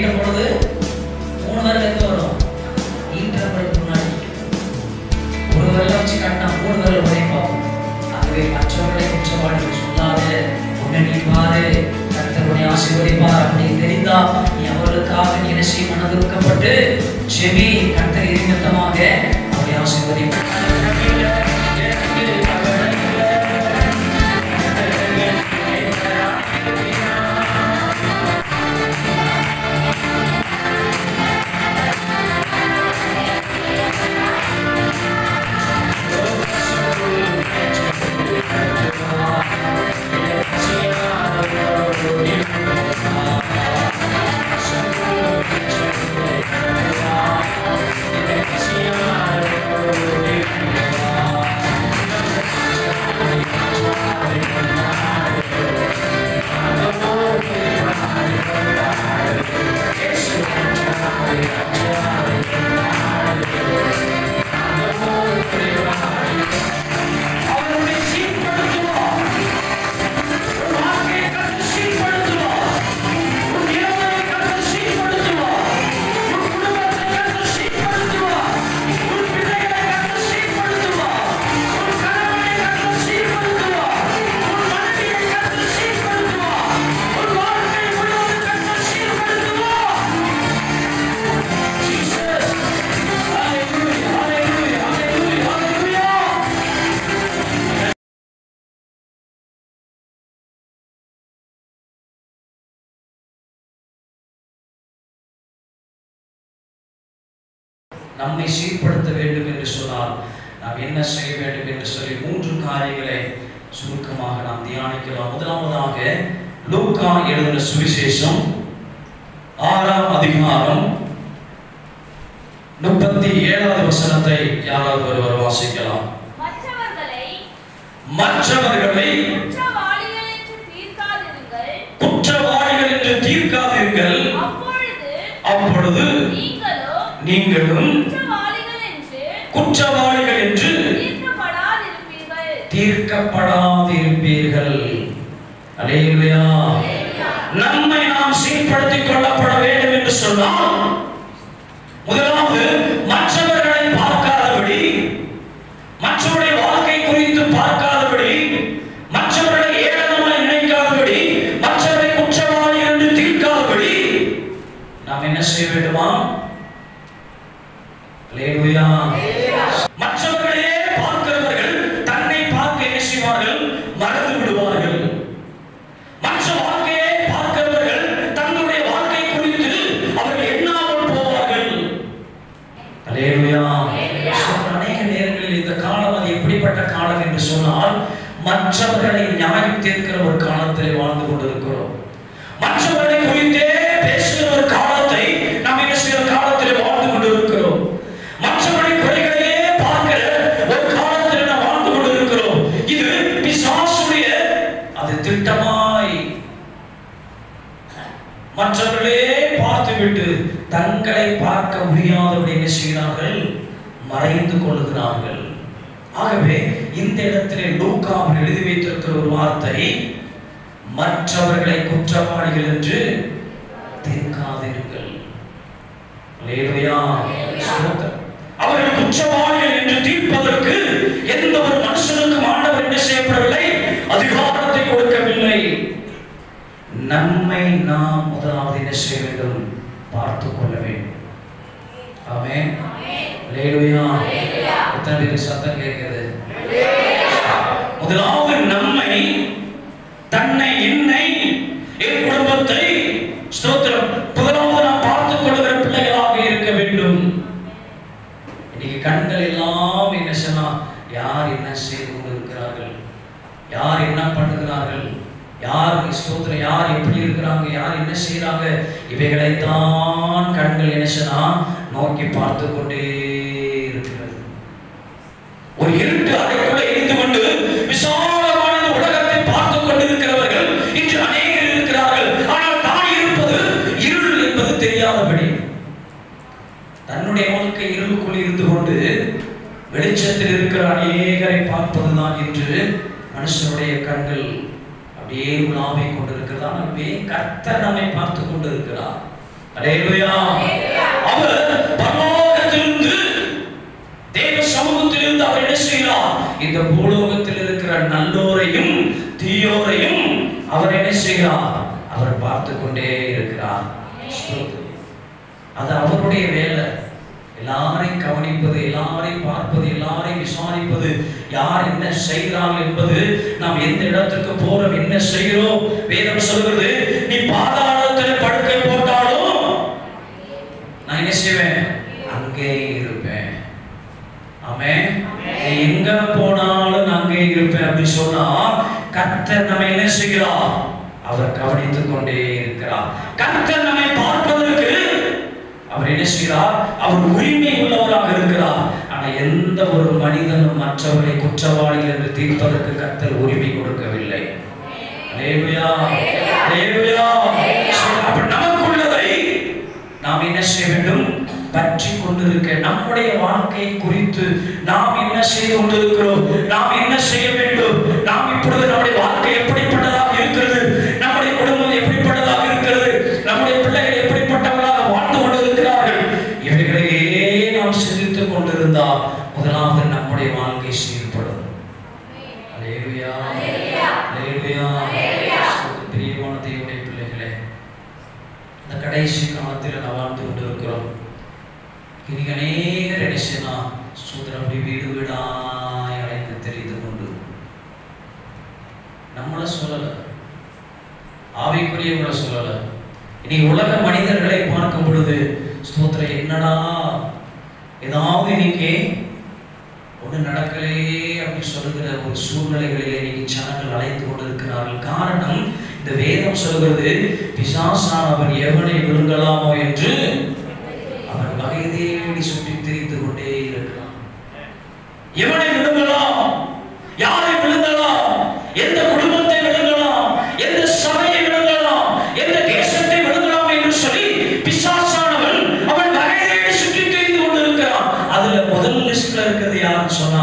அடிக்கும் பொழுது மூணு விரல் எங்க வரும் ஈன்றவர்களுக்கு முன்னாடி ஒரு விரல வச்சு காட்டினா மூணு விரல் உடைப்பாகும் ஆகவே மற்றவர்களை குற்றவாளிகள் சொல்லாது உன்னை நீ பாரு கர்த்தருடைய ஆசீர்வதிப்பார் அப்படி தெரிந்தா நீ அவர்களுக்காக நீ என்ன செய்ய மனதுருக்கப்பட்டு செவி கர்த்தர் இருமித்தமாக அவரை அவருடைய சீர்படுத்துவார் உன் வாழ்க்கையை கற்று சீர்படுத்துவார் உன் நிலைமையை கற்று சீர்படுத்துவார் உன் குடும்பத்தை கற்று சீர்படுத்துவார் உன் பிள்ளைகளை கற்று சீர்படுத்துவார் உன் கணவனை கற்று சீர்படுத்துவார் உன் மனைவியை கற்று சீர்படுத்துவார் உன் வாழ்க்கை முழுவதும் கற்று சீர்படுத்துவார் Jesus Hallelujah Hallelujah Hallelujah Hallelujah நம்மை சீர்படுத்த வேண்டும் என்று சொன்னால் நாம் என்ன செய்ய வேண்டும் என்று சொல்லி மூன்று காரியங்களை சுருக்கமாக நாம் தியானிக்கலாம் முதலாவதாக லூக்கா எழுதின சுவிசேஷம் ஆறாம் அதிகாரம் முப்பத்தி ஏழாவது வசனத்தை யாராவது ஒருவர் வாசிக்கலாம் மற்றவர்களை மற்றவர்களை குற்றவாளிகள் என்று தீர்க்காதிருங்கள் குற்றவாளிகள் என்று தீர்க்காதீர்கள் அப்பொழுது அப்பொழுது நீங்களோ நீங்களும் குற்றவாளிகள் என்று குற்றவாளிகள் என்று தீர்க்கப்படாதிருப்பீர்கள் தீர்க்கப்படாதிருப்பீர்கள் அல்லேலூயா நம்மை நாம் சீர்படுத்திக் கொள்ளப்பட வேண்டும் என்று சொன்னால் முதலாவது மற்றவர்களை பார்க்காதபடி மற்றவருடைய வாழ்க்கை குறித்து பார்க்காதபடி மற்றவர்களை ஏளனமாய் நினைக்காதபடி மற்றவரை குற்றவாளி என்று தீர்க்காதபடி நாம் என்ன செய்ய வேண்டுமா அல்லேலூயா மற்றவர்களையே பார்க்கிறவர்கள் தன்னை பார்க்க என்ன செய்வார்கள் மறந்து விடுவார்கள் மற்ற வாழ்க்கையை பார்க்கிறவர்கள் தங்களுடைய வாழ்க்கை குறித்து அவர்கள் எண்ணாமல் போவார்கள் அல்லேலூயா சொல்ற அநேக நேரங்களில் இந்த காலம் அது எப்படிப்பட்ட காலம் என்று சொன்னால் மற்றவர்களை நியாயம் தீர்க்கிற ஒரு காலத்தில் வாழ்ந்து கொண்டிருக்கிறோம் மற்றவர்களை குறித்தே பேசுகிற ஒரு காலத்தை நாம் என்ன செய்கிற காலத்தில் வாழ்ந்து கொண்டிருக்கிறோம் மற்றவர்களை குறைகளையே பார்க்கிற ஒரு காலத்தில் நாம் வாழ்ந்து கொண்டிருக்கிறோம் இது பிசாசுடைய அது திட்டமாய் மற்றவர்களே பார்த்துவிட்டு தங்களை பார்க்க முடியாதபடி என்ன செய்கிறார்கள் மறைந்து கொள்ளுகிறார்கள் ஆகவே இந்த இடத்திலே லூக்கா அவர் எழுதி வைத்திருக்கிற ஒரு வார்த்தை மற்றவர்களை குற்றவாளிகள் என்று தீர்க்காதிருங்கள் அல்லேலூயா. ஸ்தோத்திரம். அவர்கள் குற்றவாளிகள் என்று தீர்ப்பதற்கு எந்த ஒரு மனுஷனுக்கும் ஆண்டவர் என்ன செய்யப்படவில்லை அதிகாரத்தை கொடுக்கவில்லை நம்மை நாம் முதலாவது என்ன செய்ய வேண்டும் பார்த்துக் கொள்ள வேண்டும் ஆமென் அல்லேலூயா எத்தனை பேருக்கு சத்தம் கேட்கிறது முதலாவது நம்மை தன்னை என்னை என் குடும்பத்தை ஸ்தோத்திரம் முதலாவது நாம் பார்த்துக் கொள்கிற பிள்ளைகளாக இருக்க வேண்டும் இன்னைக்கு கண்கள் எல்லாம் என்ன சொன்னா யார் என்ன செய்து கொண்டிருக்கிறார்கள் யார் என்ன பண்ணுகிறார்கள் யார் ஸ்தோத்திரம் யார் எப்படி இருக்கிறாங்க யார் என்ன செய்றாங்க இவைகளை தான் கண்கள் என்ன சொன்னா நோக்கி பார்த்து கொண்டே இருக்கிறது ஒரு இருட்டு அறைக்குள்ள இருந்து கொண்டு விசாலமான இந்த உலகத்தை பார்த்து கொண்டிருக்கிறவர்கள் இன்று அநேகர் இருக்கிறார்கள் ஆனால் தான் இருப்பது இருள் என்பது தெரியாதபடி தன்னுடைய வாழ்க்கை இருளுக்குள் இருந்து கொண்டு வெளிச்சத்தில் இருக்கிற அநேகரை பார்ப்பதுதான் இன்று மனுஷனுடைய கண்கள் அப்படியே உலாவை கொண்டிருக்கிறது ஆனால் வே கர்த்தர் நம்மை பார்த்து கொண்டிருக்கிறார் அல்லேலூயா அவர் பரலோகத்திலிருந்து தேவ சமூகத்திலிருந்து அவர் என்ன செய்கிறார் இந்த பூலோகத்தில் இருக்கிற நல்லோரையும் தீயோரையும் அவர் என்ன செய்கிறார் அவர் பார்த்து கொண்டே இருக்கிறார் ஸ்தோத்திரம். அது அவருடைய வேலை எல்லாரையும் கவனிப்பது எல்லாரையும் பார்ப்பது எல்லாரையும் விசாரிப்பது யார் என்ன செய்கிறார்கள் என்பது நாம் எந்த இடத்துக்கு போறோம் என்ன செய்கிறோம் வேதம் சொல்கிறது நீ பாதாளத்தில் படுக்கை போட்டாலும் நான் என்ன செய்வேன் அங்கே இருப்பேன் ஆமென் நீ எங்க போனாலும் நான் அங்கே இருப்பேன் அப்படின்னு சொன்னா கர்த்தர் நம்மை என்ன செய்கிறார் அவர் கவனித்துக் கொண்டே இருக்கிறார் கர்த்தர் நம்மை பார்ப்பதற்கு அவர் என்ன செய்கிறார் அவர் உரிமை உள்ளவராக இருக்கிறார் ஆனா எந்த ஒரு மனிதனும் மற்றவரை குற்றவாளிகள் என்று தீர்ப்பதற்கு கர்த்தர் உரிமை கொடுக்கவில்லை அல்லேலூயா அல்லேலூயா அப்ப நமக்குள்ளதை நாம் என்ன செய்ய வேண்டும் பற்றி கொண்டிருக்க நம்முடைய வாழ்க்கையை குறித்து நாம் என்ன செய்து கொண்டிருக்கிறோம் நாம் என்ன செய்ய வேண்டும் நாம் இப்பொழுது நம்முடைய வாழ்க்கை எப்படிப்பட்டதாக இருக்கிறது நம்முடைய குடும்பம் எப்படிப்பட்டதாக இருக்கிறது நம்முடைய பிள்ளைகள் எப்படிப்பட்டவர்களாக வாழ்ந்து கொண்டிருக்கிறார்கள் இவைகளையே நாம் சிந்தித்துக் கொண்டிருந்தால் முதலாவது நம்முடைய வாழ்க்கை சீர்படும் அல்லேலூயா அல்லேலூயா பிரியமான தேவனுடைய பிள்ளைகளே இந்த கடைசி காலத்தில் நான் வாழ்ந்து கொண்டிருக்கிறோம் இன்னைக்கு அநேகர் என்ன செய்யலாம் சூத்திரம் அப்படி வீடு வீடாய் அழைத்து தெரிந்து கொண்டு நம்மள சொல்லல ஆவிக்குரியவங்கள சொல்லல இன்னைக்கு உலக மனிதர்களை பார்க்கும் பொழுது ஸ்தோத்திரம் என்னடா ஏதாவது இன்னைக்கு ஒண்ணு நடக்கலையே அப்படி சொல்லுகிற ஒரு சூழ்நிலைகளிலே இன்னைக்கு ஜனங்கள் அழைத்து கொண்டிருக்கிறார்கள் காரணம் இந்த வேதம் சொல்கிறது பிசாசானவன் எவனை விழுங்கலாமோ என்று அவன் வகை தேடி சுற்றி திரிந்து கொண்டே இருக்கிறான் எவனை விழுங்கலாம் யாரை விழுங்கலாம் எந்த குடும்பத்தை விழுங்கலாம் எந்த சபையை விழுங்கலாம் எந்த தேசத்தை விழுங்கலாம் என்று சொல்லி பிசாசானவன் அவன் வகை தேடி சுற்றி திரிந்து கொண்டிருக்கிறான் அதுல முதல் லிஸ்ட்ல இருக்கிறது யாருன்னு சொன்னா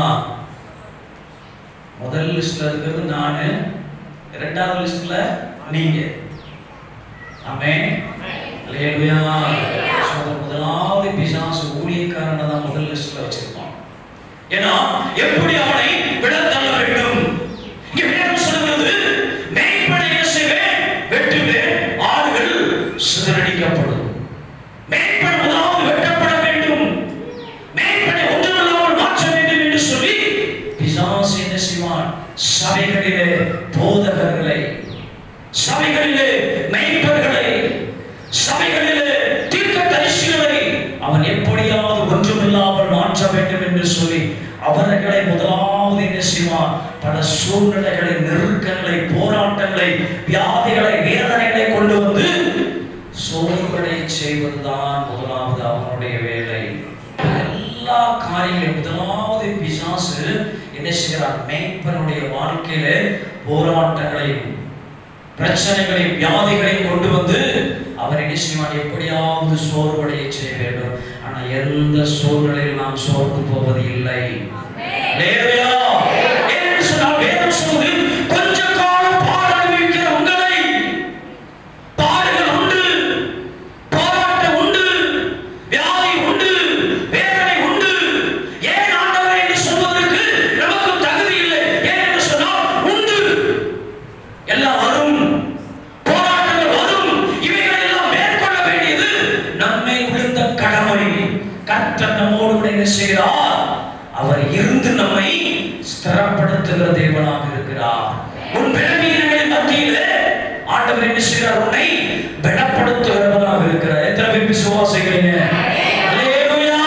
முதல் லிஸ்ட்ல இருக்கிறது நானு இரண்டாவது லிஸ்ட்ல நீங்க ஆமென் அல்லேலூயா சொல்ற முதலாவது பிசாசு ஊழியக்காரனை தான் முதல் லிஸ்ட்ல வச்சிருப்பான் ஏன்னா எப்படி அவனை விடத்தள்ள வேண்டும் இங்க வேதம் சொல்கிறது மேய்ப்பனை என்ன செய்வேன் வெட்டுவேன் ஆடுகள் சிதறடிக்கப்படும் மேய்ப்பன் முதலாவது வெட்டப்பட வேண்டும் மேய்ப்பனை ஒன்றுமில்லாமல் மாற்ற வேண்டும் என்று சொல்லி பிசாசு என்ன செய்வான் சபைகளிலே போதகர்களை சபைகளிலே மெய்ப்பர்களை சபைகளிலே தீர்க்க தரிசிகளை அவன் எப்படியாவது ஒன்றுமில்லாமல் மாற்ற வேண்டும் என்று சொல்லி அவர்களை முதலாவது என்ன செய்வான் பல சூழ்நிலைகளை நெருக்கங்களை போராட்டங்களை வியாதிகளை வேதனைகளை கொண்டு வந்து சோர்வடை செய்வதுதான் முதலாவது அவனுடைய வேலை எல்லா காரியங்களையும் முதலாவது பிசாசு என்ன செய்கிறார் மேய்ப்பனுடைய வாழ்க்கையில போராட்டங்களையும் பிரச்சனைகளையும் வியாதிகளையும் கொண்டு வந்து அவர் என்ன செய்வான் எப்படியாவது சோர்வடைய செய்ய வேண்டும் ஆனா எந்த சூழ்நிலையில் நாம் சோர்ந்து போவது இல்லை அல்லேலூயா. ஏனென்று சொன்னால் வேதம் சொல்லுது, கொஞ்ச காலம் பாடு அனுபவிக்கிற உங்களை பாடுகள் உண்டு போராட்டம் உண்டு வியாதி உண்டு வேதனை உண்டு ஏன் ஆண்டவரே என்று சொல்வதற்கு நமக்கு தகுதி இல்லை ஏன் என்று சொன்னால் உண்டு எல்லாம் வரும் போராட்டங்கள் வரும் இவைகளை எல்லாம் மேற்கொள்ள வேண்டியது நம்மை விழுந்த கடமை கர்த்தர் நம்மோடு கூட என்ன செய்கிறார் அவர் இருந்து நம்மை ஸ்திரப்படுத்துகிற தேவனாக இருக்கிறார் உன் பலவீனங்களின் மத்தியிலே ஆண்டவர் என்ன செய்கிறார் உன்னை பலப்படுத்துகிறவராக இருக்கிறார் எத்தனை பேர் விசுவாசிக்கிறீங்க அல்லேலூயா.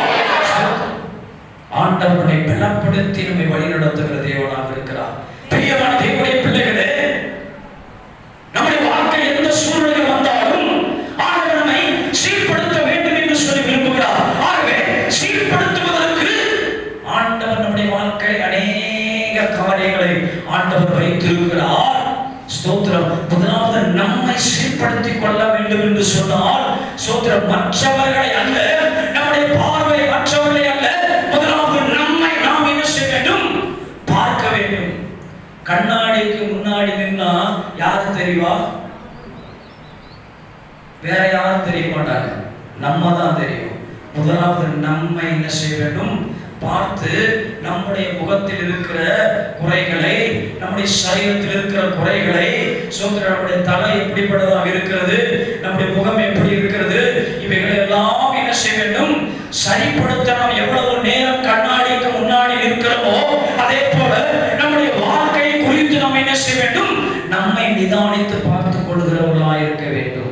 ஆண்டவனை பலப்படுத்தி நம்மை வழிநடத்துகிற தேவனாக இருக்கிறார் பிரியமான தேவனுடைய பிள்ளைகளே நம்முடைய வாழ்க்கை எந்த சூழ்நிலை வந்தாலும் ஆண்டவர் நம்மை சீர்படுத்த வேண்டும் என்று சொல்லி விரும்புகிறார் ஆகவே சீர்படுத்துவதற்கு ஆண்டவர் நம்முடைய வாழ்க்கை அநேக காரியங்களை ஆண்டவர் வைத்திருக்கிறார் ஸ்தோத்திரம் முதலாவது நம்மை சீர்படுத்திக் கொள்ள வேண்டும் என்று சொன்னால் ஸ்தோத்திரம் மற்றவர்களை அல்ல நம்முடைய பார்வை மற்றவர்களை அல்ல முதலாவது நம்மை நாம் என்ன செய்ய வேண்டும் பார்க்க வேண்டும் கண்ணாடிக்கு முன்னாடி நின்னா யாரு தெரியுமா வேற யாரும் தெரிய மாட்டாங்க நம்ம தான் தெரியும் முதலாவது நம்ம என்ன செய்ய வேண்டும் பார்த்து நம்முடைய முகத்தில் இருக்கிற குறைகளை நம்முடைய சரீரத்தில் இருக்கிற குறைகளை சோதர நம்முடைய தலை எப்படிப்பட்டதாக இருக்கிறது நம்முடைய முகம் எப்படி இருக்கிறது இவைகளை எல்லாம் என்ன செய்ய வேண்டும் சரிப்படுத்த நாம் எவ்வளவு நேரம் கண்ணாடிக்கு முன்னாடி இருக்கிறோமோ அதே போல நம்முடைய வாழ்க்கையை குறித்து நாம் என்ன செய்ய வேண்டும் நம்மை நிதானித்து பார்த்துக் கொள்கிறவர்களாக இருக்க வேண்டும்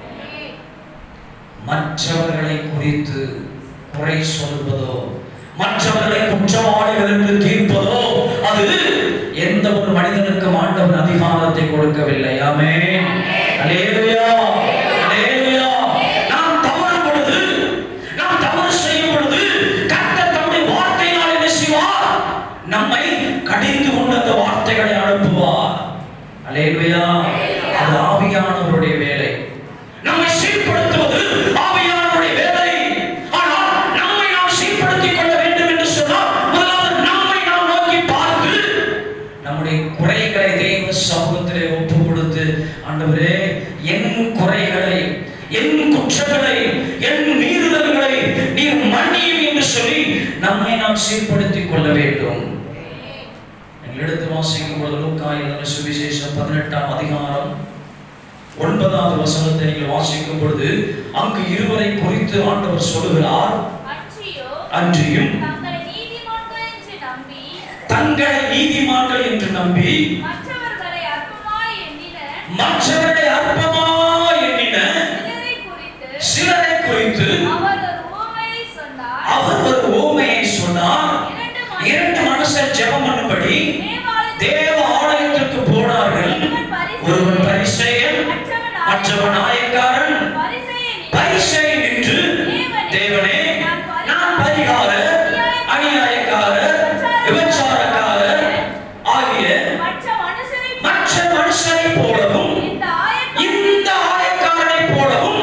மற்றவர்களை குறித்து குறை சொல்வதோ மற்றவர்களை குற்றவாளிகள் என்று தீர்ப்பதோ அது எந்த ஒரு மனிதனுக்கும் ஆண்டவன் அதிகாரத்தை கொடுக்கவில்லை ஆமே அல்லேலூயா அல்லேலூயா நாம் தவறும் பொழுது நாம் தவறு செய்யும் பொழுது கர்த்தர் தம்முடைய வார்த்தையினால் என்ன செய்வார் நம்மை கடிந்து கொண்டு அந்த வார்த்தைகளை அனுப்புவார் அல்லேலூயா அது ஆவியானவருடைய வேலை நம்மை சீர்படுத்துவது ஆவியானவருடைய வேலை ஆனால் நம்மை நாம் சீர்படுத்திக் கொள்ள வேண்டும் என்று சொன்னால் முதலாவது நம்மை நாம் நோக்கி பார்த்து நம்முடைய குறைகளை தெய்வ சமூகத்திலே ஒப்பு கொடுத்து ஆண்டவரே என் குறைகளை என் குற்றங்களை என் மீறுதல்களை நீர் மன்னியும் என்று சொல்லி நம்மை நாம் சீர்படுத்திக் கொள்ள வேண்டும் நீங்கள் எடுத்து வாசிக்கும் பொழுது லூக்கா எழுதின சுவிசேஷம் பதினெட்டாம் அதிகாரம் ஒன்பதாவது வசனத்தை நீங்கள் வாசிக்கும் பொழுது அங்கு இருவரை குறித்து ஆண்டவர் சொல்லுகிறார் அன்றியோ அன்றியும் தங்களை நீதிமான்கள் என்று நம்பி தங்களை நீதிமான்கள் என்று நம்பி மற்றவர்களை அற்பமாய் எண்ணின மற்றவர்களை அற்பமா எண்ணின சிலரை குறித்து சிலரை குறித்து அவர் ஒரு உவமையை சொன்னார் அவர் ஒரு ஓமையை சொன்னார் இரண்டு இரண்டு மனுஷர் ஜெபம் பண்ணும்படி தேவாலயத்தில் தேவ ஆலயத்திற்கு போனார்கள் ஒருவன் பரிசெயன் மற்றவன் ஆயக்காரன் பரிசேயனின் பரிசெயன் நின்று தேவனே நான் பரிகாரர் அநியாயக்காரர் விபச்சாரக்காரர் ஆகிய மற்ற மனுஷரை மற்ற மனுஷரை போலவும் இந்த ஆயக்காரர் இந்த ஆயக்காரனை போலவும்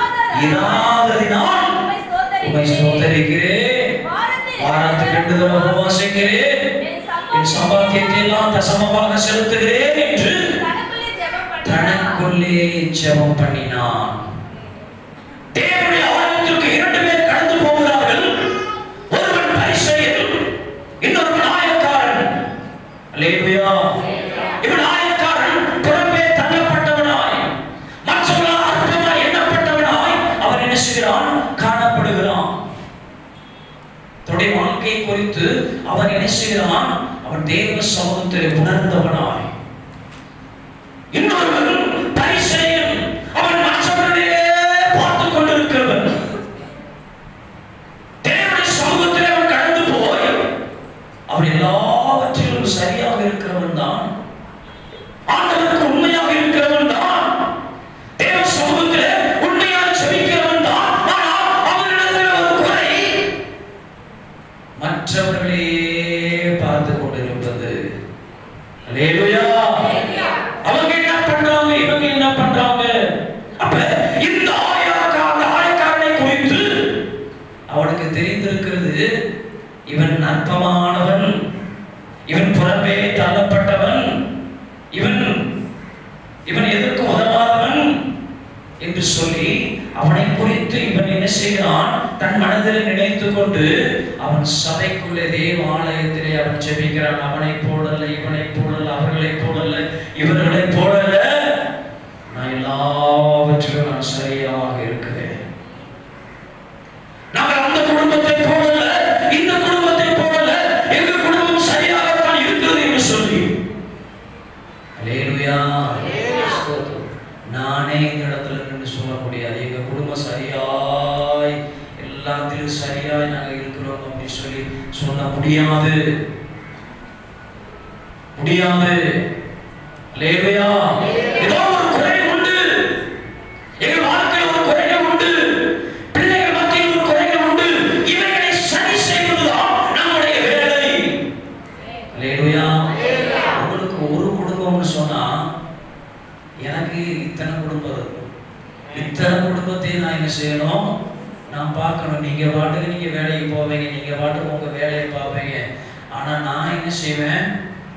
இராததினால் உம்மை உமை ஸ்தோத்தரிக்கிறேன். ஸ்தோத்தரிக்கிறேன் வாரத்தில் வாரத்துக்கு ரெண்டு தடவை உபவாசிக்கிறேன் என் சம்பாத்தியத்தை எல்லாம் தசமமாக செலுத்துகிறேன் என்று தனக்குள்ளே ஜெபம் பண்ணினார். தனக்குள்ளே ஜெபம் பண்ணினான் தேவனுடைய ஆலயத்திற்கு இரண்டு பேர் கடந்து போகிறார்கள் ஒருவன் பரிசெயன் இன்னொருவன் ஆயக்காரன் அல்லேலூயா இவன் ஆயக்காரன் புறம்பே தள்ளப்பட்டவனாய் மற்றவர்கள் அற்பமாய் எண்ணப்பட்டவனாய் அவன் என்ன செய்கிறான் காணப்படுகிறான் தன்னுடைய வாழ்க்கையை குறித்து அவன் என்ன செய்கிறான் அவன் தேவ சமூகத்தில் உணர்ந்தவனாய் இன்னொருவன் பரிசெயன் அவன் மற்றவர்களே பார்த்துக் கொண்டிருக்கிறவன் தேவனுடைய சமூகத்திலே அவன் கடந்து போய் அவன் எல்லாவற்றிலும் சரியாக இருக்கிறவன் தான் ஆண்டவருக்கு உண்மையாக இருக்கிறவன் தான் தேவ சமூகத்திலே உண்மையாக செபிக்கிறவன் தான் ஆனால் அவனிடத்தில் ஒரு குறை மற்றவர்களே பார்த்து கொண்டிருப்பது அல்லேலூயா அவங்க என்ன பண்றாங்க இவங்க என்ன பண்றாங்க அப்ப இந்த ஆயக்கார ஆயக்காரனை குறித்து அவனுக்கு தெரிந்திருக்கிறது இவன் அற்பமானவன் இவன் புறம்பே தள்ளப்பட்டவன் இவன் இவன் எதற்கு உதவாதவன் என்று சொல்லி அவனை குறித்து இவன் என்ன செய்கிறான் தன் மனதில் நினைத்துக் கொண்டு அவன் சபைக்குள்ளே தேவ ஆலயத்திலே அவன் ஜெபிக்கிறான் அவனை போடல இவனை போடல அவர்களை போடல இவர்களை போடல நான் எல்லாவற்றிலும் நான் சரியாக இருக்கிறேன் நாங்கள் அந்த குடும்பத்தை போடல இந்த குடும்பத்தை போடல எங்க குடும்பம் சரியாகத்தான் இருக்கிறது என்று சொல்லி அல்லேலூயா ஸ்தோத்திரம். நானே இந்த இடத்துல நின்று சொல்ல முடியாது எங்க குடும்பம் சரியாய் எல்லாத்திலும் சரியாய் நாங்க இருக்கிறோம் அப்படின்னு சொல்லி சொல்ல முடியாது முடியாது அல்லேலூயா ஏதோ ஒரு குறை உண்டு எங்கள் வாழ்க்கையில் ஒரு குறைகள் உண்டு பிள்ளைகள் மத்தியில் ஒரு குறைகள் உண்டு இவைகளை சரி செய்வதுதான் நம்முடைய வேலை அல்லேலூயா உங்களுக்கு ஒரு குடும்பம்னு சொன்னா எனக்கு இத்தனை குடும்பம் இருக்கும் இத்தனை குடும்பத்தையும் நான் என்ன செய்யணும் நான் பார்க்கணும் நீங்க பாட்டுக்கு நீங்க வேலைக்கு போவீங்க நீங்க பாட்டுக்கு உங்க வேலையை பார்ப்பீங்க ஆனா நான் என்ன செய்வேன்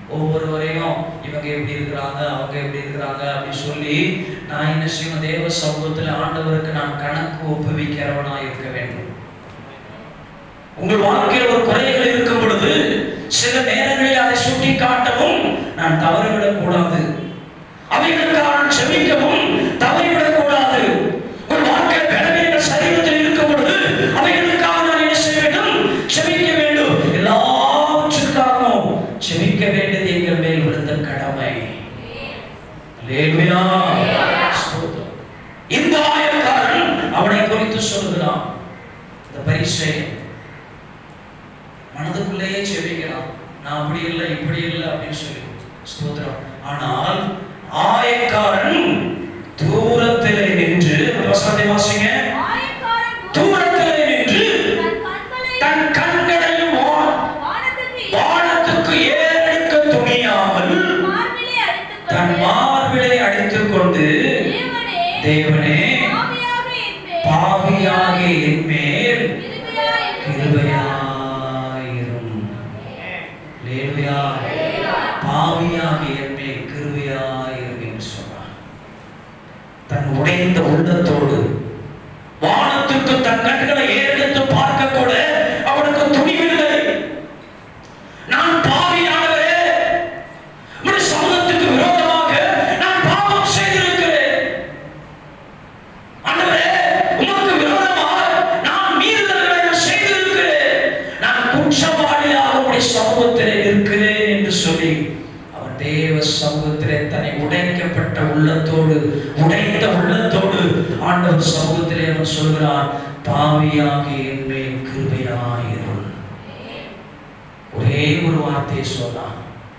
ஒவ்வொருவரையும் இவங்க எப்படி இருக்கிறாங்க அவங்க எப்படி இருக்கிறாங்க அப்படின்னு சொல்லி நான் என்ன செய்வேன் தேவ சமூகத்தில் ஆண்டவருக்கு நான் கணக்கு ஒப்புவிக்கிறவனா இருக்க வேண்டும் உங்கள் வாழ்க்கையில் ஒரு குறைகள் இருக்கும் பொழுது சில நேரங்களில் அதை சுட்டி காட்டவும் நான் தவறிவிடக் கூடாது அவைகளுக்காக நான் செபிக்கவும் தவறிவிடக் கூடாது உங்கள் வாழ்க்கை பலவீன சரீரத்தில் இருக்கும் பொழுது அவைகளுக்காக நான் என்ன செய்ய வேண்டும் செபிக்க வேண்டும் எல்லாவற்றுக்காகவும் செபிக்க வேண்டியது எங்கள் மேல் விழுந்த கடமை அல்லேலூயா. ஸ்தோத்திரம். இந்த ஆயக்காரன் அவனை குறித்து சொல்லுகிறான் இந்த பரிசை மனதுக்குள்ளேயே செவிக்கலாம் நான் அப்படி இல்லை இப்படி இல்லை அப்படின்னு சொல்லி ஸ்தோத்திரம் ஆனால் ஆயக்காரன் தூரத்திலே நின்று வசனத்தை வாசிங்க ஆயக்காரன் தூரத்திலே நின்று தன் கண்களை தன் கண்களையும் வா- வானத்துக்கு வானத்துக்கு ஏறெடுக்க துணியாமல் மார்பிலே அடித்துக் தன் கொண்டு மார்பிலை அடித்துக் கொண்டு தேவனே தேவனே பாவியாக என் மேல் பாவியாகிய என் மேல் கிருபையாயிரும். கிருபையாயிரும் லேலுயா பாவியாகிய என் மேல் கிருபையாயிரும் என்று சொன்னார் தன் உடைந்த உள்ளத்தோடு வானத்துக்கு தன் கண்களை ஏறெடுத்து பார்க்க கூட அவனுக்கு துணிவில்லை நான் பாவியானவரே உம்முடைய சமூகத்துக்கு விரோதமாக நான் பாவம் செய்திருக்கிறேன் ஆண்டவரே உமக்கு விரோதமாக நான் மீறுதல்களை நான் செய்திருக்கிறேன் நான் குற்றவாளியாக உடைய சமூகத்திலே இருக்கிறேன் என்று சொல்லி அவன் தேவ சமூகத்திலே தன்னை உடைக்கப்பட்ட உள்ளத்தோடு உடைந்த உள்ளத்தோடு ஆண்டவர் சமூகத்திலே அவன் சொல்கிறான் பாவியாகி என் மேல் கிருபையாயிரும் ஒரே ஒரு வார்த்தையை சொன்னான்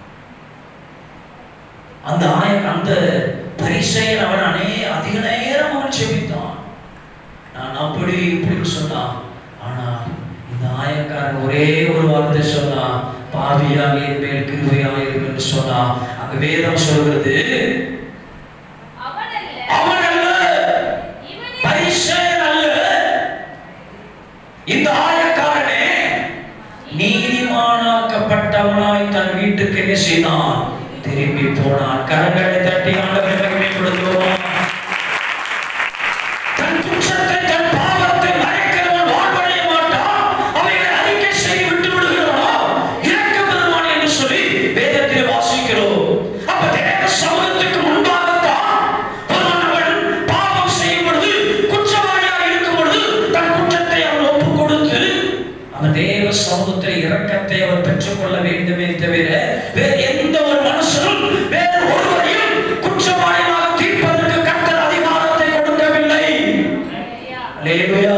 அந்த ஆய அந்த பரிசையில் அவன் அநே அதிக நேரம் அவன் செபித்தான் நான் அப்படி இப்படி சொன்னான் ஆனால் இந்த ஆயக்காரன் ஒரே ஒரு வார்த்தை சொன்னான் பாவியாக என் மேல் கிருபையாக இருக்கும் என்று சொன்னான் அங்க வேதம் சொல்கிறது அவன் அல்ல அவன் அல்ல இவனே பரிசேயன் அல்ல இந்த ஆயக்காரனே நீதிமானாக்கப்பட்டவனாய் தன் வீட்டுக்கு என்ன செய்தான் திரும்பி போனான் கரங்களை தட்டி ஆண்டவரை மகிமைப்படுத்துவோம் தன் குற்றத்தை தன் பாவத்தை மறைக்கிறவன் வாழ்வடைய மாட்டான் அவைகளை அறிக்கை செய்து விட்டு விடுகிறானோ இறக்க பெறுவான் என்று சொல்லி வேதத்தில் வாசிக்கிறோம் அப்ப தேவ சமூகத்துக்கு முன்பாகத்தான் ஒருவன் பாவம் செய்யும் பொழுது குற்றவாளியாக இருக்கும் பொழுது தன் குற்றத்தை அவன் ஒப்பு கொடுத்து அவன் தேவ சமூகத்தில் இரக்கத்தை அவர் பெற்றுக்கொள்ள வேண்டுமே தவிர வேறு எந்த ஒரு மனுஷனும் வேறு ஒருவரையும் குற்றவாளியாக தீர்ப்பதற்கு கர்த்தர் அதிகாரத்தை கொடுக்கவில்லை அல்லேலூயா.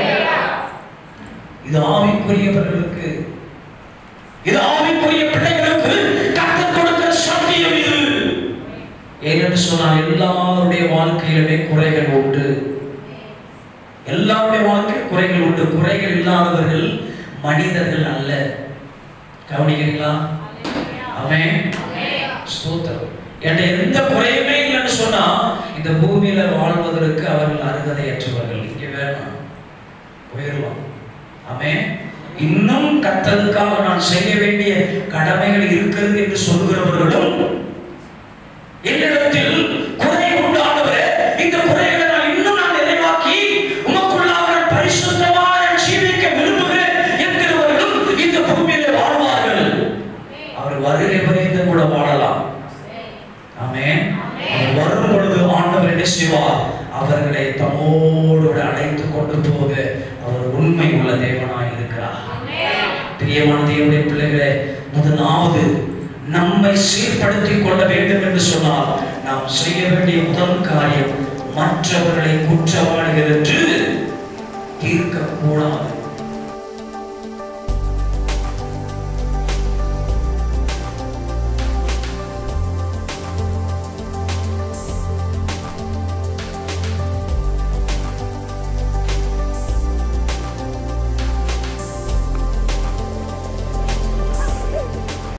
இது ஆவிக்குரியவர்களுக்கு இது ஆவிக்குரிய பிள்ளைகளுக்கு கர்த்தர் கொடுக்கிற சத்தியம் இது ஏனென்று சொன்னால் எல்லாருடைய வாழ்க்கையிலுமே குறைகள் உண்டு எல்லாருடைய வாழ்க்கையில் குறைகள் உண்டு குறைகள் இல்லாதவர்கள் மனிதர்கள் அல்ல கவனிக்கிறீங்களா அவன் ஸ்தோத்திரம் என்கிட்ட எந்த குறையுமே இல்லைன்னு சொன்னா இந்த பூமியில வாழ்வதற்கு அவர்கள் அருகதையற்றவர்கள் இங்க வேணாம் போயிடலாம் ஆமென் இன்னும் கத்ததுக்காக நான் செய்ய வேண்டிய கடமைகள் இருக்கிறது என்று சொல்கிறவர்களும் என்னிடத்தில் குறை உண்டானவரே இந்த குறைகளை நான் இன்னும் நான் நிறைவாக்கி உமக்குள்ளாக நான் பரிசுத்தமாக நான் ஜீவிக்க விரும்புகிறேன் என்கிறவர்களும் இந்த பூமியிலே வாழ்வார்கள் அவர் வருகை வரைக்கும் கூட வாழலாம் ஆமென் அவர் வரும் பொழுது ஆண்டவர் என்ன செய்வார் அவர்களை தம்மோடு கூட அழைத்து கொண்டு போக அவர் உண்மை உள்ள தேவனாய் இருக்கிறார் பிரியமான தேவனுடைய பிள்ளைகளே முதலாவது நம்மை சீர்படுத்திக் கொள்ள வேண்டும் என்று சொன்னால் நாம் செய்ய வேண்டிய முதல் காரியம் மற்றவர்களை குற்றவாளிகள் என்று தீர்க்கக்கூடாது